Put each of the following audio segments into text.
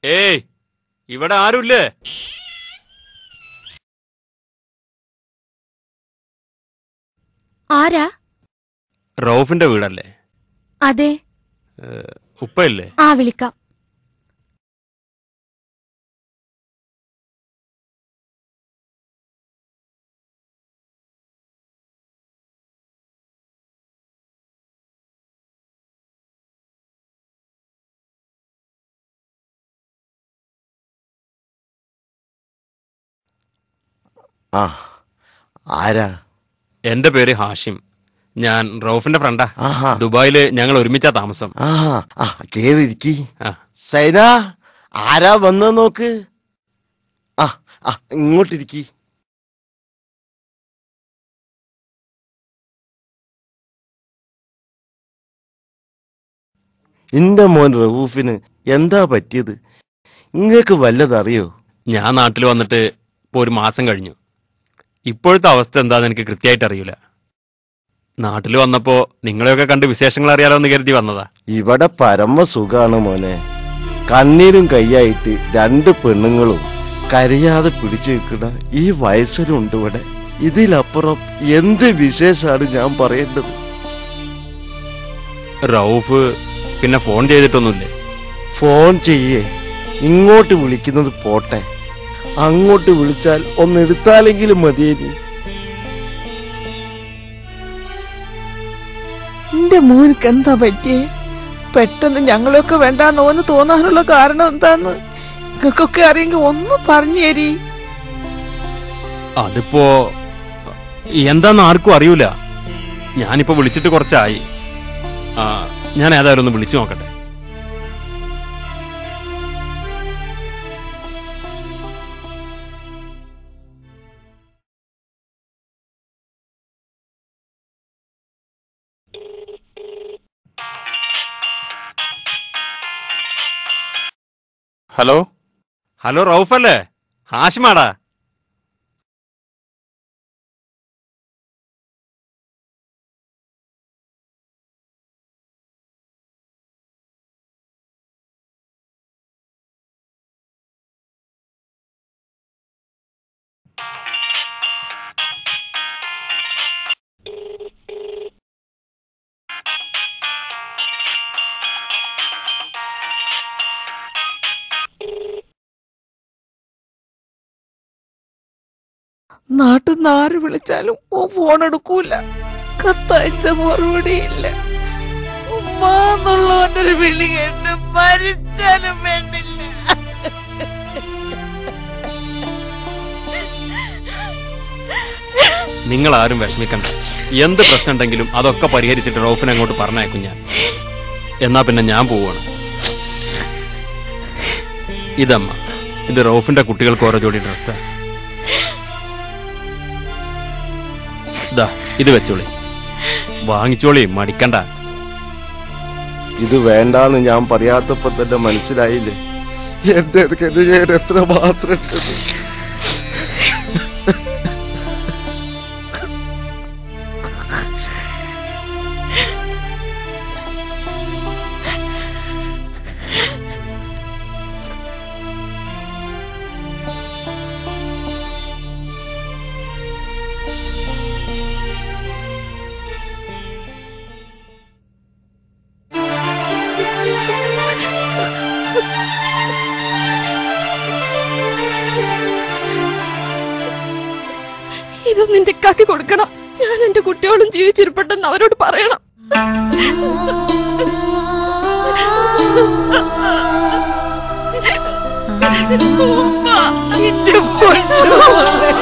ഏയ് ഇവിടെ ആരുമില്ലേ ആരാ റൌഫിന്റെ വീടല്ലേ അതെ ഏഹ്, ഉപ്പയില്ലേ ആ വിളിക്കാം ആ ആരാ എന്റെ പേര് ഹാഷിം ഞാൻ റൌഫിന്റെ ഫ്രണ്ടാ ആഹാ ദുബായില് ഞങ്ങൾ ഒരുമിച്ചാ താമസം ആഹാ ആ കേറിയിരിക്കി ആ സൈന ആരാ വന്ന നോക്ക് ആ ആ ഇങ്ങോട്ടിരിക്കി എന്റെ മോൻ റഹൂഫിന് എന്താ പറ്റിയത് ഇങ്ങക്ക് വല്ലതറിയോ ഞാൻ നാട്ടിൽ വന്നിട്ട് ഇപ്പൊ ഒരു മാസം കഴിഞ്ഞു ഇപ്പോഴത്തെ അവസ്ഥ എന്താന്ന് എനിക്ക് കൃത്യമായിട്ട് അറിയില്ല നാട്ടിൽ വന്നപ്പോ നിങ്ങളെയൊക്കെ കണ്ട് വിശേഷങ്ങൾ അറിയാലോ എന്ന് കരുതി വന്നതാ ഇവിടെ പരമ സുഖാണ് മോനെ കണ്ണീരും കൈയായിട്ട് രണ്ട് പെണ്ണുങ്ങളും കരയാതെ പിടിച്ചു വെക്കുന്ന ഈ വയസ്സനുണ്ട് ഇവിടെ ഇതിലപ്പുറം എന്ത് വിശേഷാണ് ഞാൻ പറയേണ്ടത് റൌഫ് പിന്നെ ഫോൺ ചെയ്തിട്ടൊന്നുമില്ലേ ഫോൺ ചെയ്യേ ഇങ്ങോട്ട് വിളിക്കുന്നത് പോട്ടെ അങ്ങോട്ട് വിളിച്ചാൽ ഒന്ന് എടുത്താലെങ്കിലും മതിയേനി എന്റെ മോനിക്ക് എന്താ പറ്റിയേ പെട്ടെന്ന് ഞങ്ങളെയൊക്കെ വേണ്ടാന്ന് ഓന് തോന്നാനുള്ള കാരണം എന്താന്ന് നിങ്ങൾക്കൊക്കെ അറിയെങ്കിൽ ഒന്ന് പറഞ്ഞു തരീ അതിപ്പോ എന്താന്ന് ആർക്കും അറിയൂല ഞാനിപ്പോ വിളിച്ചിട്ട് കുറച്ചായി ആ ഞാൻ ഏതായാലും ഒന്ന് വിളിച്ചു നോക്കട്ടെ ഹലോ ഹലോ റൌഫല്ലേ ഹാഷിമാടാ നാട്ടിൽ നിന്ന് ആര് വിളിച്ചാലും ഓ ഫോൺ എടുക്കൂല കത്തയച്ച മറുപടിയില്ല ഉമ്മാന്നുള്ളവന്റെ ഒരു വിളി കേട്ട് മരിച്ചാലും വേണ്ടില്ല നിങ്ങൾ ആരും വിഷമിക്കണ്ട എന്ത് പ്രശ്നം ഉണ്ടെങ്കിലും അതൊക്കെ പരിഹരിച്ചിട്ട് റൌഫിനെ അങ്ങോട്ട് പറഞ്ഞയക്കും ഞാൻ എന്നാ പിന്നെ ഞാൻ പോവാണ് ഇതമ്മ ഇത് റൌഫിന്റെ കുട്ടികൾക്ക് ഓരോ ജോഡി ഡ്രസ്സാ ഇതാ ഇത് വെച്ചോളി വാങ്ങിച്ചോളി മടിക്കണ്ട ഇത് വേണ്ടാന്ന് ഞാൻ പറയാത്തപ്പോ തന്നെ മനസ്സിലായില്ലേ എന്റെ ഗതികേട് എത്ര മാത്രം ഉണ്ടെന്ന്. ഇത് നിന്റെ കാക്കി കൊടുക്കണം ഞാൻ എന്റെ കുട്ടിയോടും ജീവിച്ചിരിപ്പട്ടെന്ന് അവരോട് പറയണം ഉമ്മ, എന്റെ പൊന്നോളെ.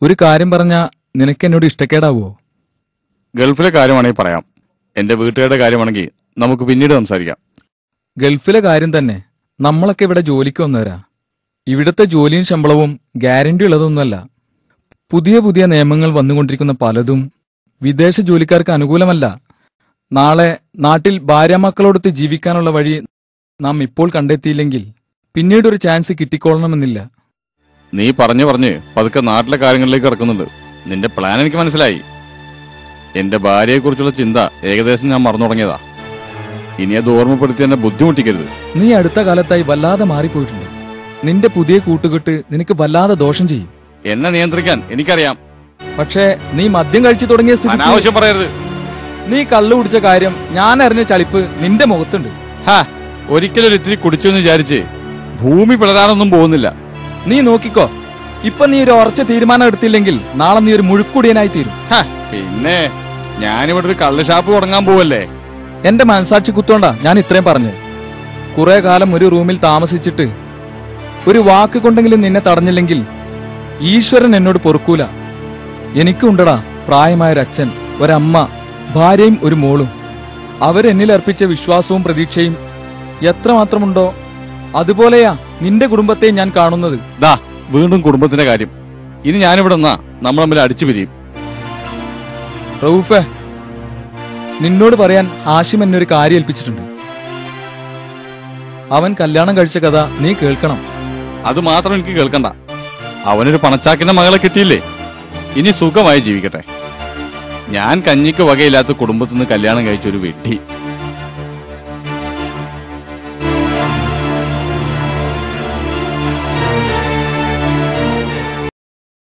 ഒരു കാര്യം പറഞ്ഞാ നിനക്ക് എന്നോട് ഇഷ്ടക്കേടാവോ ഗൾഫിലെ കാര്യമാണെങ്കിൽ പറയാം എന്റെ വീട്ടുകാരുടെ കാര്യമാണെങ്കിൽ നമുക്ക് പിന്നീട് സംസാരിക്കാം ഗൾഫിലെ കാര്യം തന്നെ നമ്മളൊക്കെ ഇവിടെ ജോലിക്ക് വന്നവരാ ഇവിടുത്തെ ജോലിയും ശമ്പളവും ഗ്യാരണ്ടി ഉള്ളതൊന്നുമല്ല പുതിയ പുതിയ നിയമങ്ങൾ വന്നുകൊണ്ടിരിക്കുന്ന പലതും വിദേശ ജോലിക്കാർക്ക് അനുകൂലമല്ല നാളെ നാട്ടിൽ ഭാര്യാമക്കളോടൊത്ത് ജീവിക്കാനുള്ള വഴി നാം ഇപ്പോൾ കണ്ടെത്തിയില്ലെങ്കിൽ പിന്നീട് ഒരു ചാൻസ് കിട്ടിക്കൊള്ളണമെന്നില്ല നീ പറഞ്ഞു പറഞ്ഞ് പതുക്കെ നാട്ടിലെ കാര്യങ്ങളിലേക്ക് കിടക്കുന്നുണ്ട് നിന്റെ പ്ലാൻ എനിക്ക് മനസ്സിലായി എന്റെ ഭാര്യയെക്കുറിച്ചുള്ള ചിന്ത ഏകദേശം ഞാൻ മറന്നു തുടങ്ങിയതാ ഇനി അത് ഓർമ്മപ്പെടുത്തി എന്നെ ബുദ്ധിമുട്ടിക്കരുത് നീ അടുത്ത കാലത്തായി വല്ലാതെ മാറിപ്പോയിട്ടുണ്ട് നിന്റെ പുതിയ കൂട്ടുകെട്ട് നിനക്ക് വല്ലാതെ ദോഷം ചെയ്യും എന്നെ നിയന്ത്രിക്കാൻ എനിക്കറിയാം പക്ഷേ നീ മദ്യം കഴിച്ചു തുടങ്ങിയ സ്ഥിതിക്ക് അനാവശ്യം പറയരുത് നീ കള്ളു കുടിച്ച കാര്യം ഞാൻ അറിഞ്ഞ ചളിപ്പ് നിന്റെ മുഖത്തുണ്ട് ഹാ ഒരിക്കലും ഒരു ഇത്തിരി കുടിച്ചു എന്ന് വിചാരിച്ച് ഭൂമി പിളരാനൊന്നും പോകുന്നില്ല നീ നോക്കിക്കോ ഇപ്പൊ നീ ഒരു ഉറച്ച തീരുമാനം എടുത്തില്ലെങ്കിൽ നാളെ നീ ഒരു മുഴുക്കുടിയനായി തീരും ഹാ, പിന്നെ ഞാനിവിടെ ഒരു കള്ള് ഷാപ്പ് തുടങ്ങാൻ പോവല്ലേ എന്റെ മനസാക്ഷി കുത്തോണ്ടാ ഞാൻ ഇത്രയും പറഞ്ഞത് കുറെ കാലം ഒരു റൂമിൽ താമസിച്ചിട്ട് ഒരു വാക്ക് കൊണ്ടെങ്കിലും നിന്നെ തടഞ്ഞില്ലെങ്കിൽ ഈശ്വരൻ എന്നോട് പൊറുക്കൂല എനിക്കുണ്ടടാ പ്രായമായൊരച്ഛൻ ഒരമ്മ ഭാര്യയും ഒരു മോളും അവരെന്നിൽ അർപ്പിച്ച വിശ്വാസവും പ്രതീക്ഷയും എത്രമാത്രമുണ്ടോ അതുപോലെയാ നിന്റെ കുടുംബത്തെ ഞാൻ കാണുന്നത് ദാ വീണ്ടും കുടുംബത്തിന്റെ കാര്യം ഇനി ഞാനിവിടെ നിന്നാ നമ്മൾ തമ്മിൽ അടിച്ചു പിരിയും റൌഫെ നിന്നോട് പറയാൻ ഹാഷിം എന്നെ ഒരു കാര്യം ഏൽപ്പിച്ചിട്ടുണ്ട് അവൻ കല്യാണം കഴിച്ച കഥ നീ കേൾക്കണം അത് മാത്രം എനിക്ക് കേൾക്കണ്ട അവനൊരു പണച്ചാക്കിന്റെ മകളെ കിട്ടിയില്ലേ ഇനി സുഖമായി ജീവിക്കട്ടെ ഞാൻ കഞ്ഞിക്ക് വകയില്ലാത്ത കുടുംബത്തിൽ നിന്ന് കല്യാണം കഴിച്ച ഒരു വെട്ടി